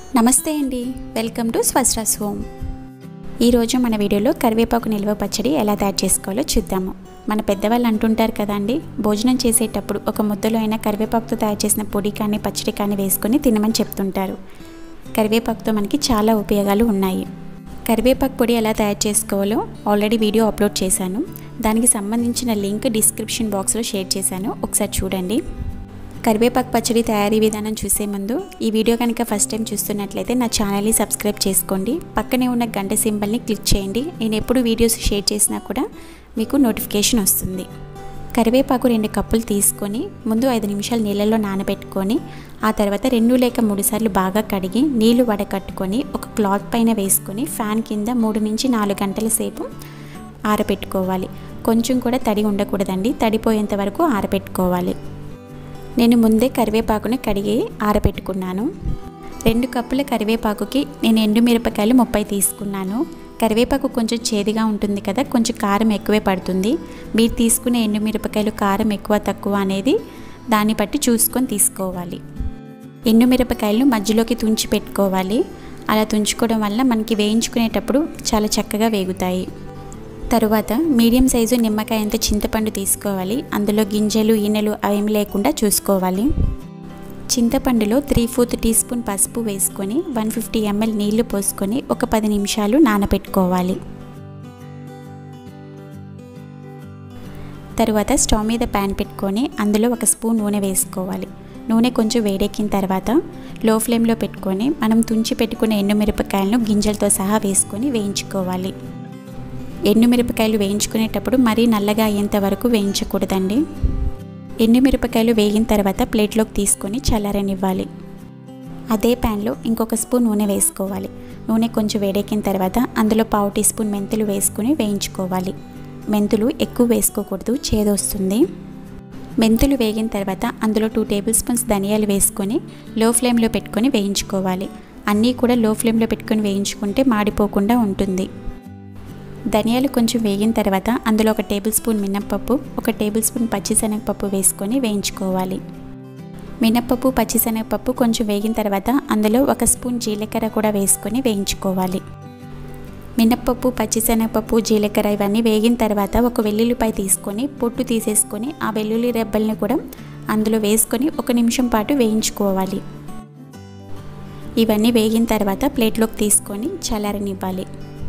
నమస్తే అండి welcome to స్వస్రాస్ home ఈరోజు మన వీడియోలో కరివేపాకు నిల్వ పచ్చడి ఎలా తయారు చేసుకోవాలో చూద్దాము మన పెద్దవాళ్ళు అంటుంటారు కదండి భోజనం చేసేటప్పుడు ఒక ముద్దలో అయినా కరివేపాకుతో తయారు చేసిన పొడి కానీ పచ్చడి కానీ వేసుకొని తినమని చెప్తుంటారు కరివేపాకుతో మనకి చాలా ఉపయోగాలు ఉన్నాయి కరివేపాకు పొడి ఎలా తయారు చేసుకోవాలో ఆల్రెడీ వీడియో అప్లోడ్ చేశాను దానికి సంబంధించిన లింక్ డిస్క్రిప్షన్ బాక్స్లో షేర్ చేశాను ఒకసారి చూడండి కరివేపాకు పచ్చడి తయారీ విధానం చూసే ముందు ఈ వీడియో కనుక ఫస్ట్ టైం చూస్తున్నట్లయితే నా ఛానల్ని సబ్స్క్రైబ్ చేసుకోండి పక్కనే ఉన్న గంట సింబల్ని క్లిక్ చేయండి నేను ఎప్పుడు వీడియోస్ షేర్ చేసినా కూడా మీకు నోటిఫికేషన్ వస్తుంది కరివేపాకు రెండు కప్పులు తీసుకొని ముందు ఐదు నిమిషాలు నీళ్ళలో నానబెట్టుకొని ఆ తర్వాత రెండు లేక మూడు సార్లు బాగా కడిగి నీళ్లు వడకట్టుకొని ఒక క్లాత్ పైన వేసుకొని ఫ్యాన్ కింద మూడు నుంచి నాలుగు గంటల సేపు ఆరబెట్టుకోవాలి కొంచెం కూడా తడి ఉండకూడదండి తడిపోయేంత వరకు ఆరబెట్టుకోవాలి నేను ముందే కరివేపాకుని కడిగి ఆరబెట్టుకున్నాను రెండు కప్పుల కరివేపాకుకి నేను ఎండు మిరపకాయలు ముప్పై తీసుకున్నాను కరివేపాకు కొంచెం చేదుగా ఉంటుంది కదా కొంచెం కారం ఎక్కువే పడుతుంది మీరు తీసుకునే ఎండు మిరపకాయలు కారం ఎక్కువ తక్కువ అనేది దాన్ని బట్టి చూసుకొని తీసుకోవాలి ఎండు మిరపకాయలను మధ్యలోకి తుంచి పెట్టుకోవాలి అలా తుంచుకోవడం వల్ల మనకి వేయించుకునేటప్పుడు చాలా చక్కగా వేగుతాయి తరువాత మీడియం సైజు నిమ్మకాయ అంత చింతపండు తీసుకోవాలి అందులో గింజలు ఈనెలు అవేమి లేకుండా చూసుకోవాలి చింతపండులో త్రీ ఫోర్త్ టీ స్పూన్ పసుపు వేసుకొని వన్ ఫిఫ్టీ ఎంఎల్ నీళ్లు పోసుకొని ఒక పది నిమిషాలు నానబెట్టుకోవాలి తరువాత స్టవ్ మీద ప్యాన్ పెట్టుకొని అందులో ఒక స్పూన్ నూనె వేసుకోవాలి నూనె కొంచెం వేడెక్కిన తర్వాత లో ఫ్లేమ్లో పెట్టుకొని మనం తుంచి పెట్టుకున్న ఎండుమిరపకాయలను గింజలతో సహా వేసుకొని వేయించుకోవాలి ఎండుమిరపకాయలు వేయించుకునేటప్పుడు మరీ నల్లగా అయ్యేంత వరకు వేయించకూడదండి ఎండుమిరపకాయలు వేగిన తర్వాత ప్లేట్లోకి తీసుకొని చల్లారనివ్వాలి అదే ప్యాన్లో ఇంకొక స్పూన్ నూనె వేసుకోవాలి నూనె కొంచెం వేడెక్కిన తర్వాత అందులో పావు టీ స్పూన్ మెంతులు వేసుకుని వేయించుకోవాలి మెంతులు ఎక్కువ వేసుకోకూడదు చేదొస్తుంది మెంతులు వేగిన తర్వాత అందులో టూ టేబుల్ స్పూన్స్ ధనియాలు వేసుకొని లో ఫ్లేమ్లో పెట్టుకొని వేయించుకోవాలి అన్నీ కూడా లో ఫ్లేమ్లో పెట్టుకొని వేయించుకుంటే మాడిపోకుండా ఉంటుంది ధనియాలు కొంచెం వేగిన తర్వాత అందులో ఒక టేబుల్ స్పూన్ మినప్పప్పు ఒక టేబుల్ స్పూన్ పచ్చిశనగపప్పు వేసుకొని వేయించుకోవాలి మినప్పప్పు పచ్చిశనగపప్పు కొంచెం వేగిన తర్వాత అందులో ఒక స్పూన్ జీలకర్ర కూడా వేసుకొని వేయించుకోవాలి మినప్పప్పు పచ్చిశనగపప్పు జీలకర్ర ఇవన్నీ వేగిన తర్వాత ఒక వెల్లుల్లిపాయ తీసుకొని పొట్టు తీసేసుకొని ఆ వెల్లుల్లి రెబ్బల్ని కూడా అందులో వేసుకొని ఒక నిమిషం పాటు వేయించుకోవాలి ఇవన్నీ వేగిన తర్వాత ప్లేట్లోకి తీసుకొని చల్లారనివ్వాలి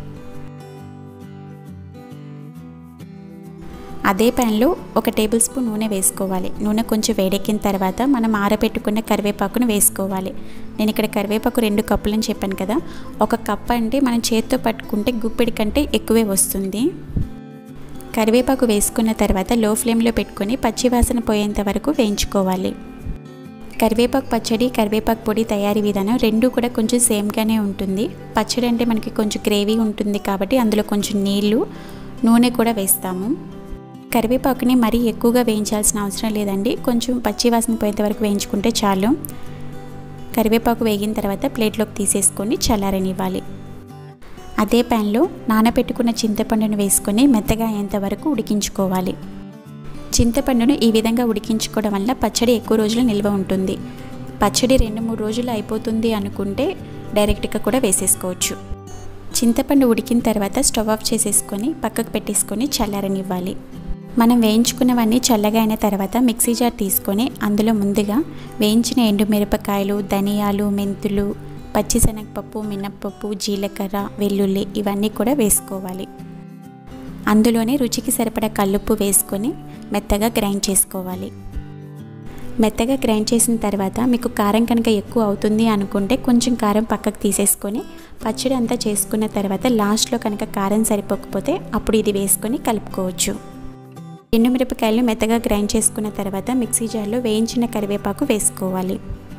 అదే ప్యాన్లో ఒక టేబుల్ స్పూన్ నూనె వేసుకోవాలి నూనె కొంచెం వేడెక్కిన తర్వాత మనం ఆరబెట్టుకున్న కరివేపాకును వేసుకోవాలి నేను ఇక్కడ కరివేపాకు రెండు కప్పులని చెప్పాను కదా ఒక కప్ అంటే మనం చేత్తో పట్టుకుంటే గుప్పిడి కంటే ఎక్కువే వస్తుంది కరివేపాకు వేసుకున్న తర్వాత లో ఫ్లేమ్లో పెట్టుకొని పచ్చివాసన పోయేంత వరకు వేయించుకోవాలి కరివేపాకు పచ్చడి కరివేపాకు పొడి తయారీ విధానం రెండు కూడా కొంచెం సేమ్గానే ఉంటుంది పచ్చడి అంటే మనకి కొంచెం గ్రేవీ ఉంటుంది కాబట్టి అందులో కొంచెం నీళ్లు నూనె కూడా వేస్తాము కరివేపాకుని మరీ ఎక్కువగా వేయించాల్సిన అవసరం లేదండి కొంచెం పచ్చివాసన పోయేంత వరకు వేయించుకుంటే చాలు కరివేపాకు వేగిన తర్వాత ప్లేట్లోకి తీసేసుకొని చల్లారనివ్వాలి అదే ప్యాన్లో నానబెట్టుకున్న చింతపండును వేసుకొని మెత్తగా అయ్యేంత వరకు ఉడికించుకోవాలి చింతపండును ఈ విధంగా ఉడికించుకోవడం వల్ల పచ్చడి ఎక్కువ రోజులు నిల్వ ఉంటుంది పచ్చడి రెండు మూడు రోజులు అయిపోతుంది అనుకుంటే డైరెక్ట్గా కూడా వేసేసుకోవచ్చు చింతపండు ఉడికిన తర్వాత స్టవ్ ఆఫ్ చేసేసుకొని పక్కకు పెట్టేసుకొని చల్లారనివ్వాలి మనం వేయించుకున్నవన్నీ చల్లగా అయిన తర్వాత మిక్సీ జార్ తీసుకొని అందులో ముందుగా వేయించిన ఎండుమిరపకాయలు ధనియాలు మెంతులు పచ్చిశనగపప్పు మినప్పప్పు జీలకర్ర వెల్లుల్లి ఇవన్నీ కూడా వేసుకోవాలి అందులోనే రుచికి సరిపడా కల్లుప్పు వేసుకొని మెత్తగా గ్రైండ్ చేసుకోవాలి మెత్తగా గ్రైండ్ చేసిన తర్వాత మీకు కారం కనుక ఎక్కువ అవుతుంది అనుకుంటే కొంచెం కారం పక్కకు తీసేసుకొని పచ్చడి అంతా చేసుకున్న తర్వాత లాస్ట్లో కనుక కారం సరిపోకపోతే అప్పుడు ఇది వేసుకొని కలుపుకోవచ్చు ఎండుమిరపకాయలు మెత్తగా గ్రైండ్ చేసుకున్న తర్వాత మిక్సీ జార్లో వేయించిన కరివేపాకు వేసుకోవాలి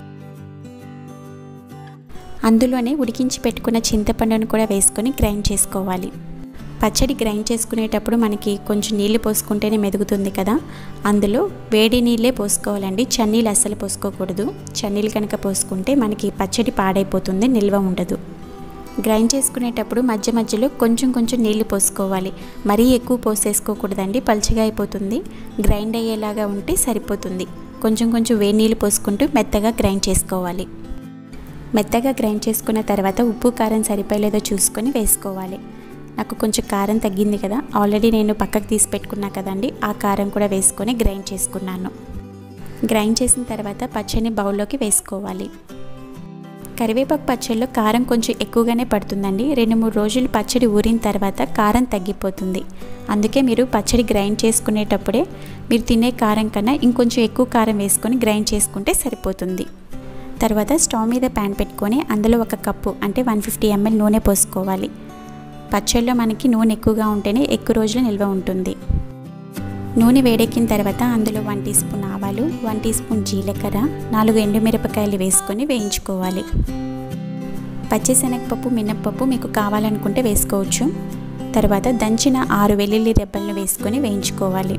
అందులోనే ఉడికించి పెట్టుకున్న చింతపండును కూడా వేసుకొని గ్రైండ్ చేసుకోవాలి పచ్చడి గ్రైండ్ చేసుకునేటప్పుడు మనకి కొంచెం నీళ్ళు పోసుకుంటేనే మెదుగుతుంది కదా అందులో వేడి నీళ్ళే పోసుకోవాలండి చన్నీళ్ళు అస్సలు పోసుకోకూడదు చన్నీళ్ళు కనుక పోసుకుంటే మనకి పచ్చడి పాడైపోతుంది నిల్వ ఉండదు గ్రైండ్ చేసుకునేటప్పుడు మధ్య మధ్యలో కొంచెం కొంచెం నీళ్లు పోసుకోవాలి మరీ ఎక్కువ పోసేసుకోకూడదండి పలుచగా అయిపోతుంది గ్రైండ్ అయ్యేలాగా ఉంటే సరిపోతుంది కొంచెం కొంచెం వేడి నీళ్ళు పోసుకుంటూ మెత్తగా గ్రైండ్ చేసుకోవాలి మెత్తగా గ్రైండ్ చేసుకున్న తర్వాత ఉప్పు కారం సరిపోలేదో చూసుకొని వేసుకోవాలి నాకు కొంచెం కారం తగ్గింది కదా ఆల్రెడీ నేను పక్కకు తీసి పెట్టుకున్నా కదండి ఆ కారం కూడా వేసుకొని గ్రైండ్ చేసుకున్నాను గ్రైండ్ చేసిన తర్వాత పచ్చడిని బౌల్లోకి వేసుకోవాలి కరివేపాకు పచ్చడిలో కారం కొంచెం ఎక్కువగానే పడుతుందండి రెండు మూడు రోజులు పచ్చడి ఊరిన తర్వాత కారం తగ్గిపోతుంది అందుకే మీరు పచ్చడి గ్రైండ్ చేసుకునేటప్పుడే మీరు తినే కారం కన్నా ఇంకొంచెం ఎక్కువ కారం వేసుకొని గ్రైండ్ చేసుకుంటే సరిపోతుంది తర్వాత స్టవ్ మీద ప్యాన్ పెట్టుకొని అందులో ఒక కప్పు అంటే వన్ ఫిఫ్టీ ఎంఎల్ నూనె పోసుకోవాలి పచ్చడిలో మనకి నూనె ఎక్కువగా ఉంటేనే ఎక్కువ రోజులు నిల్వ ఉంటుంది నూనె వేడెక్కిన తర్వాత అందులో వన్ టీ స్పూన్ ఆవాలు వన్ టీ స్పూన్ జీలకర్ర నాలుగు ఎండుమిరపకాయలు వేసుకొని వేయించుకోవాలి పచ్చిశనగపప్పు మినప్పప్పు మీకు కావాలనుకుంటే వేసుకోవచ్చు తర్వాత దంచిన ఆరు వెల్లుల్లి రెబ్బలను వేసుకొని వేయించుకోవాలి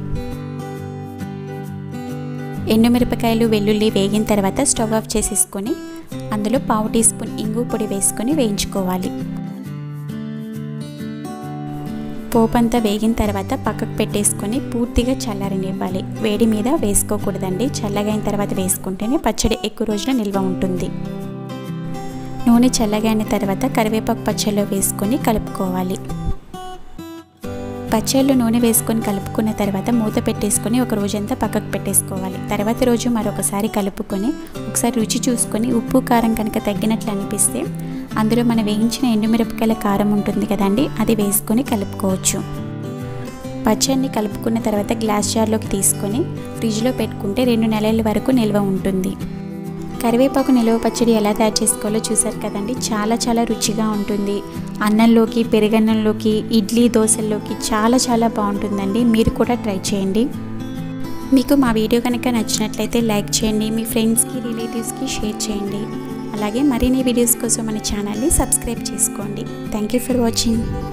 ఎండుమిరపకాయలు వెల్లుల్లి వేగిన తర్వాత స్టవ్ ఆఫ్ చేసేసుకొని అందులో పావు టీ స్పూన్ ఇంగు పొడి వేసుకొని వేయించుకోవాలి పోపు అంతా వేగిన తర్వాత పక్కకు పెట్టేసుకొని పూర్తిగా చల్లారనివ్వాలి వేడి మీద వేసుకోకూడదండి చల్లగైన తర్వాత వేసుకుంటేనే పచ్చడి ఎక్కువ రోజులు నిల్వ ఉంటుంది నూనె చల్లగైన తర్వాత కరివేపాకు పచ్చడిలో వేసుకొని కలుపుకోవాలి పచ్చళ్ళు నూనె వేసుకొని కలుపుకున్న తర్వాత మూత పెట్టేసుకొని ఒక రోజంతా పక్కకు పెట్టేసుకోవాలి తర్వాత రోజు మరొకసారి కలుపుకొని ఒకసారి రుచి చూసుకొని ఉప్పు కారం కనుక తగ్గినట్లు అనిపిస్తే అందులో మనం వేయించిన ఎండుమిరపకాయల కారం ఉంటుంది కదండి అది వేసుకొని కలుపుకోవచ్చు పచ్చడిని కలుపుకున్న తర్వాత గ్లాస్ జార్లోకి తీసుకొని ఫ్రిడ్జ్లో పెట్టుకుంటే రెండు నెలల వరకు నిల్వ ఉంటుంది కరివేపాకు నిల్వ పచ్చడి ఎలా తయారు చేసుకోవాలో చూసారు కదండి చాలా చాలా రుచిగా ఉంటుంది అన్నంలోకి పెరుగన్నంలోకి ఇడ్లీ దోశల్లోకి చాలా చాలా బాగుంటుందండి మీరు కూడా ట్రై చేయండి మీకు మా వీడియో కనుక నచ్చినట్లయితే లైక్ చేయండి మీ ఫ్రెండ్స్కి రిలేటివ్స్కి షేర్ చేయండి అలాగే మరిన్ని వీడియోస్ కోసం మన ఛానల్ని సబ్స్క్రైబ్ చేసుకోండి థ్యాంక్ యూ ఫర్ వాచింగ్